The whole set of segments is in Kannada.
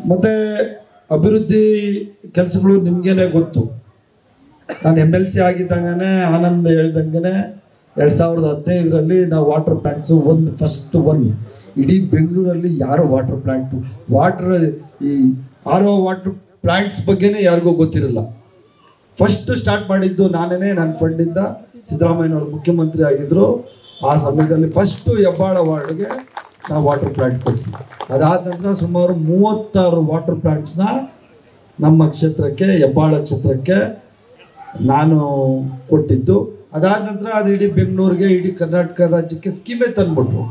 ಮತ್ತು ಅಭಿವೃದ್ಧಿ ಕೆಲಸಗಳು ನಿಮಗೇನೆ ಗೊತ್ತು ನಾನು ಎಮ್ ಎಲ್ ಸಿ ಆಗಿದ್ದಂಗೆ ಆನಂದ್ ಹೇಳ್ದಂಗೆ ಎರಡು ಸಾವಿರದ ಹದಿನೈದರಲ್ಲಿ ನಾವು ವಾಟರ್ ಪ್ಲ್ಯಾಂಟ್ಸು ಒಂದು ಫಸ್ಟ್ ಒನ್ ಇಡೀ ಬೆಂಗಳೂರಲ್ಲಿ ಯಾರೋ ವಾಟರ್ ಪ್ಲ್ಯಾಂಟು ವಾಟರ್ ಈ ಆರ್ ಒ ವಾಟರ್ ಪ್ಲ್ಯಾಂಟ್ಸ್ ಬಗ್ಗೆನೇ ಯಾರಿಗೂ ಗೊತ್ತಿರಲ್ಲ ಫಸ್ಟ್ ಸ್ಟಾರ್ಟ್ ಮಾಡಿದ್ದು ನಾನೇ ನನ್ನ ಫಂಡಿಂದ ಸಿದ್ದರಾಮಯ್ಯನವರು ಮುಖ್ಯಮಂತ್ರಿ ಆಗಿದ್ರು ಆ ಸಮಯದಲ್ಲಿ ಫಸ್ಟು ಹೆಬ್ಬಾಳ ವಾರ್ಡ್ಗೆ ನಾವು ವಾಟರ್ ಪ್ಲ್ಯಾಂಟ್ ಕೊಟ್ವಿ ಅದಾದ ನಂತರ ಸುಮಾರು ಮೂವತ್ತಾರು ವಾಟರ್ ಪ್ಲ್ಯಾಂಟ್ಸ್ನ ನಮ್ಮ ಕ್ಷೇತ್ರಕ್ಕೆ ಹೆಬ್ಬಾಳ ಕ್ಷೇತ್ರಕ್ಕೆ ನಾನು ಕೊಟ್ಟಿದ್ದು ಅದಾದ ನಂತರ ಅದು ಇಡೀ ಬೆಂಗಳೂರಿಗೆ ಇಡೀ ಕರ್ನಾಟಕ ರಾಜ್ಯಕ್ಕೆ ಸ್ಕೀಮೇ ತಂದ್ಬಿಟ್ರು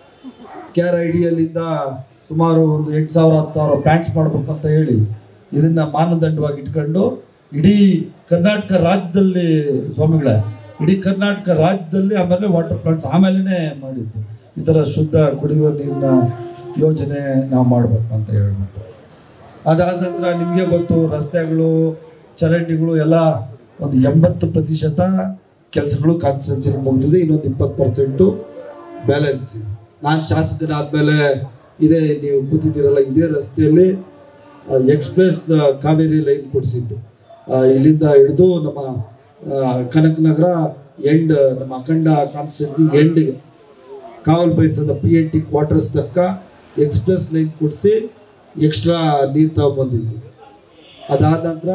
ಕೆ ಆರ್ ಐ ಡಿಯಲ್ಲಿಂದ ಸುಮಾರು ಒಂದು ಎಂಟು ಸಾವಿರ ಹತ್ತು ಸಾವಿರ ಪ್ಲ್ಯಾಂಟ್ಸ್ ಮಾಡಬೇಕು ಅಂತ ಹೇಳಿ ಇದನ್ನ ಮಾನದಂಡವಾಗಿ ಇಟ್ಕೊಂಡು ಇಡೀ ಕರ್ನಾಟಕ ರಾಜ್ಯದಲ್ಲಿ ಸ್ವಾಮಿಗಳೇ ಇಡೀ ಕರ್ನಾಟಕ ರಾಜ್ಯದಲ್ಲಿ ಆಮೇಲೆ ವಾಟರ್ ಪ್ಲಾಂಟ್ಸ್ ಆಮೇಲೆ ಮಾಡಿದ್ದು ಈ ಥರ ಶುದ್ಧ ಕುಡಿಯುವ ನೀರಿನ ಯೋಜನೆ ನಾವು ಮಾಡಬೇಕು ಅಂತ ಹೇಳ್ಬಿಟ್ಟು ಅದಾದ ನಂತರ ನಿಮಗೆ ಗೊತ್ತು ರಸ್ತೆಗಳು ಚರಂಡಿಗಳು ಎಲ್ಲ ಒಂದು ಎಂಬತ್ತು ಪ್ರತಿಶತ ಕೆಲಸಗಳು ಕಾನ್ಸ್ಟೆನ್ಸಿಗೆ ಮುಗಿದಿದೆ ಇನ್ನೊಂದು ಇಪ್ಪತ್ತು ಪರ್ಸೆಂಟು ಬ್ಯಾಲೆನ್ಸ್ ಇದೆ ನಾನು ಶಾಸಕನಾದ್ಮೇಲೆ ಇದೇ ನೀವು ಕೂತಿದ್ದೀರಲ್ಲ ಇದೇ ರಸ್ತೆಯಲ್ಲಿ ಎಕ್ಸ್ಪ್ರೆಸ್ ಕಾವೇರಿ ಲೈನ್ ಕೊಡಿಸಿದ್ದು ಇಲ್ಲಿಂದ ಹಿಡಿದು ನಮ್ಮ ಆ, ಕನಕನಗರ ಎಂಡ್ ನಮ್ಮ ಅಖಂಡ ಕಾನ್ಸ್ಟೆನ್ಸಿ ಎಂಡ್ಗೆ ಕಾವಲ್ ಬೈರ್ಸದ ಪಿ ಎನ್ ಟಿ ಕ್ವಾರ್ಟರ್ಸ್ ತನಕ ಎಕ್ಸ್ಪ್ರೆಸ್ ಲೈನ್ ಕೊಡಿಸಿ ಎಕ್ಸ್ಟ್ರಾ ನೀರು ತಗೊಂಬಂದಿದ್ದು ಅದಾದ ನಂತರ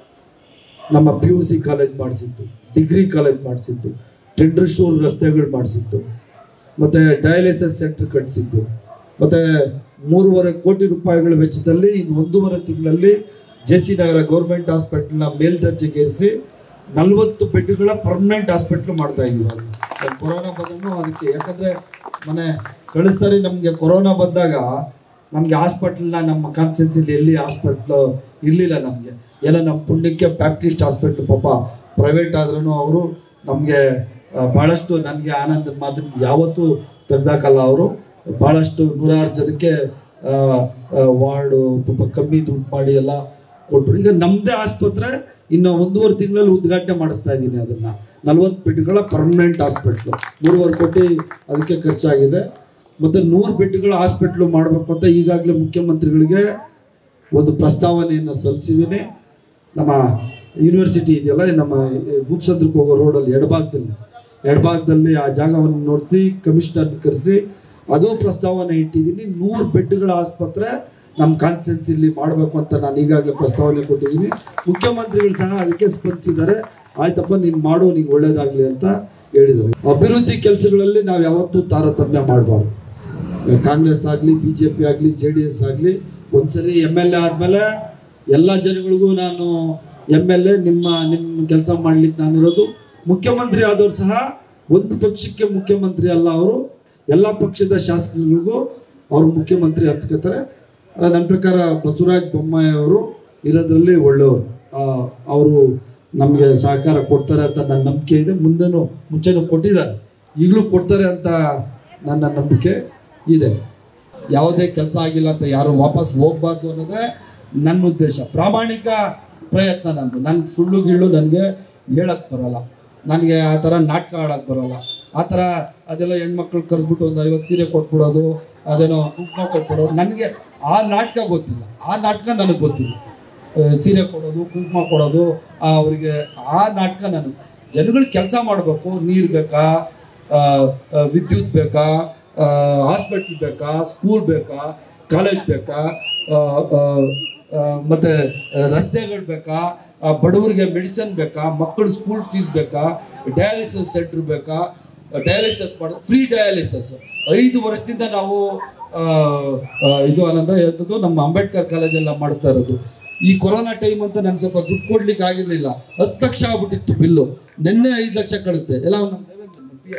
ನಮ್ಮ ಪಿ ಯು ಸಿ ಕಾಲೇಜ್ ಮಾಡಿಸಿದ್ದು ಡಿಗ್ರಿ ಕಾಲೇಜ್ ಮಾಡಿಸಿದ್ದು ಟೆಂಡರ್ ಶೂರ್ ರಸ್ತೆಗಳು ಮಾಡಿಸಿದ್ದು ಮತ್ತೆ ಡಯಾಲಿಸಿಸ್ ಸೆಂಟರ್ ಕಟ್ಟಿಸಿದ್ದು ಮತ್ತೆ ಮೂರುವರೆ ಕೋಟಿ ರೂಪಾಯಿಗಳ ವೆಚ್ಚದಲ್ಲಿ ಇನ್ನು ಒಂದೂವರೆ ತಿಂಗಳಲ್ಲಿ ಜೆ ಸಿ ನಗರ ಗೌರ್ಮೆಂಟ್ ಹಾಸ್ಪಿಟಲ್ನ ಮೇಲ್ದರ್ಜೆಗೇರಿಸಿ ನಲವತ್ತು ಬೆಡ್ಗಳ ಪರ್ಮನೆಂಟ್ ಹಾಸ್ಪಿಟ್ಲ್ ಮಾಡ್ತಾ ಇದೀವಿ ಅದು ಕೊರೋನಾ ಬಂದನು ಅದಕ್ಕೆ ಯಾಕಂದ್ರೆ ಮನೆ ಕಳಿಸ್ತಾರೆ ನಮಗೆ ಕೊರೋನಾ ಬಂದಾಗ ನಮಗೆ ಹಾಸ್ಪಿಟ್ಲ್ನ ನಮ್ಮ ಕಾನ್ಸ್ಟೆನ್ಸಿಲಿ ಎಲ್ಲಿ ಹಾಸ್ಪಿಟ್ಲ್ ಇರಲಿಲ್ಲ ನಮಗೆ ಏನೋ ನಮ್ಮ ಪುಣ್ಯಕ್ಕೆ ಬ್ಯಾಪ್ಟಿಸ್ಟ್ ಹಾಸ್ಪಿಟ್ಲ್ ಪಾಪ ಪ್ರೈವೇಟ್ ಆದ್ರೂ ಅವರು ನಮಗೆ ಭಾಳಷ್ಟು ನನಗೆ ಆನಂದ ಮಾದರಿ ಯಾವತ್ತೂ ತೆಗ್ದಾಕಲ್ಲ ಅವರು ಭಾಳಷ್ಟು ನೂರಾರು ಜನಕ್ಕೆ ಆ, ಆ, ವಾರ್ಡು ಪಾಪ ಕಮ್ಮಿ ದುಡ್ಡು ಮಾಡಿ ಎಲ್ಲ ಕೊಟ್ಟರು ಈಗ ನಮ್ಮದೇ ಆಸ್ಪತ್ರೆ ಇನ್ನು ಒಂದೂವರೆ ತಿಂಗಳಲ್ಲಿ ಉದ್ಘಾಟನೆ ಮಾಡಿಸ್ತಾ ಇದ್ದೀನಿ ಅದನ್ನ ನಲ್ವತ್ತು ಬೆಡ್ಗಳ ಪರ್ಮನೆಂಟ್ ಹಾಸ್ಪಿಟ್ಲು ಮೂರುವರೆ ಕೋಟಿ ಅದಕ್ಕೆ ಖರ್ಚಾಗಿದೆ ಮತ್ತೆ ನೂರು ಬೆಡ್ಗಳ ಹಾಸ್ಪಿಟ್ಲು ಮಾಡಬೇಕು ಅಂತ ಈಗಾಗಲೇ ಮುಖ್ಯಮಂತ್ರಿಗಳಿಗೆ ಒಂದು ಪ್ರಸ್ತಾವನೆಯನ್ನು ಸಲ್ಲಿಸಿದ್ದೀನಿ ನಮ್ಮ ಯೂನಿವರ್ಸಿಟಿ ಇದೆಯಲ್ಲ ನಮ್ಮ ಭೂಪಸಂದ್ರಕ್ಕೆ ಹೋಗೋ ರೋಡಲ್ಲಿ ಎಡಭಾಗದಲ್ಲಿ ಎಡಭಾಗದಲ್ಲಿ ಆ ಜಾಗವನ್ನು ನೋಡಿಸಿ ಕಮಿಷನರ್ ಕರೆಸಿ ಅದು ಪ್ರಸ್ತಾವನೆ ಇಟ್ಟಿದ್ದೀನಿ ನೂರು ಬೆಡ್ಗಳ ಆಸ್ಪತ್ರೆ ನಮ್ಮ ಕಾನ್ಸ್ಟೆನ್ಸಿಲಿ ಮಾಡಬೇಕು ಅಂತ ನಾನು ಈಗಾಗಲೇ ಪ್ರಸ್ತಾವನೆ ಕೊಟ್ಟಿದ್ದೀನಿ ಮುಖ್ಯಮಂತ್ರಿಗಳು ಸಹ ಅದಕ್ಕೆ ಸ್ಪಂದಿಸಿದ್ದಾರೆ ಆಯ್ತಪ್ಪ ನೀನು ಮಾಡು ನಿಂಗೆ ಒಳ್ಳೇದಾಗಲಿ ಅಂತ ಹೇಳಿದ್ದಾರೆ ಅಭಿವೃದ್ಧಿ ಕೆಲಸಗಳಲ್ಲಿ ನಾವು ಯಾವತ್ತೂ ತಾರತಮ್ಯ ಮಾಡಬಾರ್ದು ಕಾಂಗ್ರೆಸ್ ಆಗಲಿ ಬಿ ಜೆ ಪಿ ಆಗಲಿ ಜೆ ಡಿ ಎಸ್ ಆಗಲಿ ಒಂದ್ಸರಿ ಎಮ್ ಎಲ್ ಎ ಆದಮೇಲೆ ಎಲ್ಲ ಜನಗಳಿಗೂ ನಾನು ಎಮ್ ಎಲ್ ಎ ನಿಮ್ಮ ನಿಮ್ಮ ಕೆಲಸ ಮಾಡ್ಲಿಕ್ಕೆ ನಾನಿರೋದು ಮುಖ್ಯಮಂತ್ರಿ ಆದವ್ರು ಸಹ ಒಂದು ಪಕ್ಷಕ್ಕೆ ಮುಖ್ಯಮಂತ್ರಿ ಅಲ್ಲ ಅವರು ಎಲ್ಲ ಪಕ್ಷದ ಶಾಸಕರಿಗೂ ಅವರು ಮುಖ್ಯಮಂತ್ರಿ ಹಂಚ್ಕೋತಾರೆ ನನ್ನ ಪ್ರಕಾರ ಬಸವರಾಜ ಬೊಮ್ಮಾಯಿ ಅವರು ಇರೋದ್ರಲ್ಲಿ ಒಳ್ಳೆಯವರು ಅವರು ನಮಗೆ ಸಹಕಾರ ಕೊಡ್ತಾರೆ ಅಂತ ನನ್ನ ನಂಬಿಕೆ ಇದೆ ಮುಂದೆನೂ ಮುಂಚೆನೂ ಕೊಟ್ಟಿದ್ದಾರೆ ಈಗಲೂ ಕೊಡ್ತಾರೆ ಅಂತ ನನ್ನ ನಂಬಿಕೆ ಇದೆ ಯಾವುದೇ ಕೆಲಸ ಆಗಿಲ್ಲ ಅಂತ ಯಾರು ವಾಪಸ್ ಹೋಗ್ಬಾರ್ದು ಅನ್ನೋದೇ ನನ್ನ ಉದ್ದೇಶ ಪ್ರಾಮಾಣಿಕ ಪ್ರಯತ್ನ ನಂದು ನನ್ನ ಸುಳ್ಳು ಗಿಳ್ಳು ನನಗೆ ಹೇಳಕ್ ಬರಲ್ಲ ನನಗೆ ಆ ಥರ ನಾಟಕ ಆಡಕ್ಕೆ ಬರಲ್ಲ ಆ ಥರ ಅದೆಲ್ಲ ಹೆಣ್ಮಕ್ಳು ಕರೆದ್ಬಿಟ್ಟು ಒಂದು ಐವತ್ತು ಸೀರೆ ಕೊಟ್ಬಿಡೋದು ಅದೇನೋ ಕುಂಕುಮ ಕೊಟ್ಬಿಡೋದು ನನಗೆ ಆ ನಾಟಕ ಗೊತ್ತಿಲ್ಲ ಆ ನಾಟಕ ನನಗೆ ಗೊತ್ತಿಲ್ಲ ಆ, ಸೀರೆ ಕೊಡೋದು ಕುಂಕುಮ ಕೊಡೋದು ಆ, ಅವರಿಗೆ ಆ ನಾಟಕ ನನಗೆ ಜನಗಳು ಕೆಲಸ ಮಾಡಬೇಕು ನೀರು ಬೇಕಾ ಆ, ಆ, ವಿದ್ಯುತ್ ಬೇಕಾ ಹಾಸ್ಪಿಟ್ಲ್ ಬೇಕಾ ಸ್ಕೂಲ್ ಬೇಕಾ ಕಾಲೇಜ್ ಬೇಕಾ ಆ, ಆ, ಆ, ಮತ್ತೆ ರಸ್ತೆಗಳು ಬೇಕಾ ಆ, ಬಡವರಿಗೆ ಮೆಡಿಸಿನ್ ಬೇಕಾ ಮಕ್ಕಳು ಸ್ಕೂಲ್ ಫೀಸ್ ಬೇಕಾ ಡಯಾಲಿಸಿಸ್ ಸೆಂಟರ್ ಬೇಕಾ ಡಯಾಲಿಸಿಸ್ ಮಾಡ ಫ್ರೀ ಡಯಾಲಿಸಿಸ್ ಐದು ವರ್ಷದಿಂದ ನಾವು ಆ, ಆ, ಇದು ಆನಂದ ಹೇಳ್ತದ್ದು ನಮ್ಮ ಅಂಬೇಡ್ಕರ್ ಕಾಲೇಜಲ್ಲಿ ನಾವು ಮಾಡ್ತಾ ಇರೋದು ಈ ಕೊರೋನಾ ಟೈಮ್ ಅಂತ ನನ್ಗೆ ಸ್ವಲ್ಪ ದುಡ್ಡು ಕೊಡ್ಲಿಕ್ಕೆ ಆಗಿರ್ಲಿಲ್ಲ ಹತ್ತು ಲಕ್ಷ ಆಗ್ಬಿಟ್ಟಿತ್ತು ಬಿಲ್ಲು ನಿನ್ನೆ ಐದು ಲಕ್ಷ ಕಳಿಸ್ದೆ ಎಲ್ಲ ನಮ್ಮ ದೇವೇಂದ್ರ ನಮ್ಮ PA.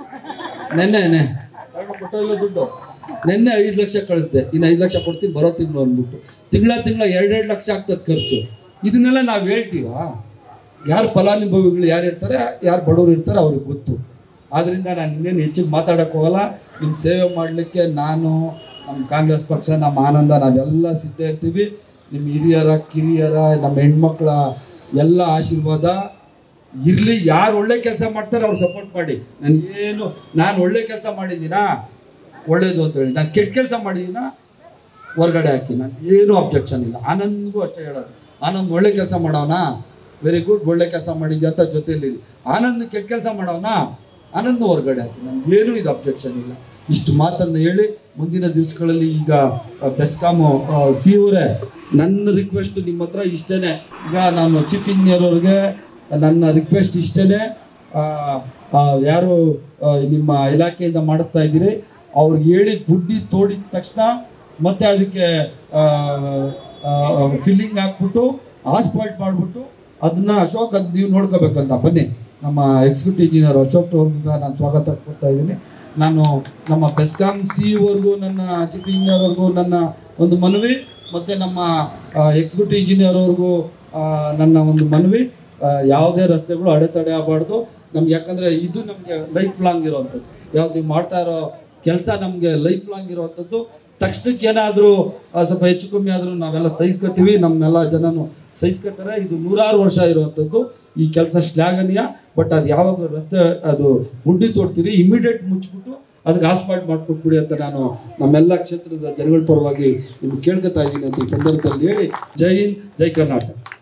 ನೆನ್ನೆ ಕೊಟ್ಟೋ ಇಲ್ಲ ದುಡ್ಡು ನೆನ್ನೆ ಐದು ಲಕ್ಷ ಕಳಿಸ್ದೆ ಇನ್ನು ಐದು ಲಕ್ಷ ಕೊಡ್ತೀನಿ ಬರೋ ತಿಂಗಳು ಅಂದ್ಬಿಟ್ಟು ತಿಂಗಳ ತಿಂಗಳ ಎರಡೆರಡು ಲಕ್ಷ ಆಗ್ತದೆ ಖರ್ಚು ಇದನ್ನೆಲ್ಲ ನಾವು ಹೇಳ್ತೀವಾ ಯಾರು ಫಲಾನುಭವಿಗಳು ಯಾರು ಇರ್ತಾರೆ ಯಾರು ಬಡವರು ಇರ್ತಾರೆ ಅವ್ರಿಗೆ ಗೊತ್ತು ಆದ್ರಿಂದ ನಾನು ಇನ್ನೇನು ಹೆಚ್ಚಿಗೆ ಮಾತಾಡಕ್ಕೆ ಹೋಗಲ್ಲ ನಿಮ್ಮ ಸೇವೆ ಮಾಡಲಿಕ್ಕೆ ನಾನು ನಮ್ಮ ಕಾಂಗ್ರೆಸ್ ಪಕ್ಷ ನಮ್ಮ ಆನಂದ ನಾವೆಲ್ಲ ಸಿದ್ಧ ಇರ್ತೀವಿ ನಿಮ್ಮ ಹಿರಿಯರ ಕಿರಿಯರ ನಮ್ಮ ಹೆಣ್ಮಕ್ಳ ಎಲ್ಲ ಆಶೀರ್ವಾದ ಇರ್ಲಿ ಯಾರು ಒಳ್ಳೆ ಕೆಲಸ ಮಾಡ್ತಾರೆ ಅವ್ರು ಸಪೋರ್ಟ್ ಮಾಡಿ ನಾನು ಏನು ನಾನು ಒಳ್ಳೆ ಕೆಲಸ ಮಾಡಿದ್ದೀನಾ ಒಳ್ಳೇದು ಅಂತ ಹೇಳಿ ನಾನು ಕೆಟ್ಟ ಕೆಲಸ ಮಾಡಿದ್ದೀನಾ ಹೊರಗಡೆ ಹಾಕಿ ನಾನು ಏನೂ ಅಬ್ಜೆಕ್ಷನ್ ಇಲ್ಲ ಆನಂದ್ಗೂ ಅಷ್ಟೇ ಹೇಳೋದು ಆನಂದ್ ಒಳ್ಳೆ ಕೆಲಸ ಮಾಡೋಣ ವೆರಿ ಗುಡ್ ಒಳ್ಳೆ ಕೆಲಸ ಮಾಡಿದ್ಯ ಅಂತ ಜೊತೆಲಿ ಆನಂದ್ ಕೆಟ್ಟ ಕೆಲಸ ಮಾಡೋಣ ಆನಂದ್ ಹೊರಗಡೆ ಹಾಕಿ ನನ್ಗೆ ಏನೂ ಇದು ಅಬ್ಜೆಕ್ಷನ್ ಇಲ್ಲ ಇಷ್ಟು ಮಾತನ್ನು ಹೇಳಿ ಮುಂದಿನ ದಿವಸಗಳಲ್ಲಿ ಈಗ ಬೆಸ್ಕಾಮ್ ಸಿ ಅವರೇ ನನ್ನ ರಿಕ್ವೆಸ್ಟ್ ನಿಮ್ಮ ಹತ್ರ ಇಷ್ಟೇನೆ ಈಗ ನಾನು ಚೀಫ್ ಇಂಜಿನಿಯರ್ ಅವ್ರಿಗೆ ನನ್ನ ರಿಕ್ವೆಸ್ಟ್ ಇಷ್ಟೇನೆ ಆ, ಆ, ಯಾರು ಆ, ನಿಮ್ಮ ಇಲಾಖೆಯಿಂದ ಮಾಡಿಸ್ತಾ ಇದ್ದೀರಿ ಅವ್ರಿಗೆ ಹೇಳಿ ಗುಡ್ಡಿ ತೋಡಿದ ತಕ್ಷಣ ಮತ್ತೆ ಅದಕ್ಕೆ ಫಿಲ್ಲಿಂಗ್ ಹಾಕ್ಬಿಟ್ಟು ಆಸ್ಪಾಲ್ಟ್ ಮಾಡಿಬಿಟ್ಟು ಅದನ್ನ ಅಶೋಕ್ ಅದು ನೀವು ನೋಡ್ಕೋಬೇಕಂತ ಬನ್ನಿ ನಮ್ಮ ಎಕ್ಸಿಕ್ಯೂಟಿವ್ ಇಂಜಿನಿಯರ್ ಅಶೋಕ್ ಅವ್ರಿಗೂ ಸಹ ನಾನು ಸ್ವಾಗತ ಕೊಡ್ತಾ ಇದ್ದೀನಿ ನಾನು ನಮ್ಮ ಬೆಸ್ಕಾಂ ಸಿ ವರ್ಗೂ ನನ್ನ ಚೀಫ್ ಇಂಜಿನಿಯರ್ ಅವ್ರಿಗೂ ನನ್ನ ಒಂದು ಮನವಿ ಮತ್ತೆ ನಮ್ಮ ಎಕ್ಸಿಕ್ಯೂಟಿವ್ ಇಂಜಿನಿಯರ್ ಅವ್ರಿಗೂ ಆ, ನನ್ನ ಒಂದು ಮನವಿ ಆ, ಯಾವುದೇ ರಸ್ತೆಗಳು ಅಡೆತಡೆ ಆಗಬಾರ್ದು ನಮ್ಗೆ ಯಾಕಂದ್ರೆ ಇದು ನಮಗೆ ಲೈಫ್ ಲಾಂಗ್ ಇರುವಂಥದ್ದು ಯಾವ್ದು ನೀವು ಮಾಡ್ತಾ ಇರೋ ಕೆಲಸ ನಮಗೆ ಲೈಫ್ ಲಾಂಗ್ ಇರುವಂಥದ್ದು ತಕ್ಷಣಕ್ಕೆ ಏನಾದರೂ ಸ್ವಲ್ಪ ಹೆಚ್ಚು ಕಮ್ಮಿ ಆದರೂ ನಾವೆಲ್ಲ ಸಹಿಸ್ಕೋತೀವಿ ನಮ್ಮೆಲ್ಲ ಜನನು ಸಹಿಸ್ಕೋತಾರೆ ಇದು ನೂರಾರು ವರ್ಷ ಇರುವಂಥದ್ದು ಈ ಕೆಲಸ ಶ್ಲಾಘನೀಯ ಬಟ್ ಅದು ಯಾವಾಗ ರಸ್ತೆ ಅದು ಗುಂಡಿ ತೋಡ್ತೀರಿ ಇಮಿಡಿಯೇಟ್ ಮುಚ್ಚಿಬಿಟ್ಟು ಅದಕ್ಕೆ ಆಸ್ಪಾಲ್ಟ್ ಮಾಡ್ಕೊಟ್ಬಿಡಿ ಅಂತ ನಾನು ನಮ್ಮೆಲ್ಲ ಕ್ಷೇತ್ರದ ಜನಗಳ ಪರವಾಗಿ ನಿಮ್ಗೆ ಕೇಳ್ಕೊತಾ ಇದ್ದೀನಿ ಅಂತ ಈ ಸಂದರ್ಭದಲ್ಲಿ ಹೇಳಿ ಜೈ ಹಿಂದ್ ಜೈ ಕರ್ನಾಟಕ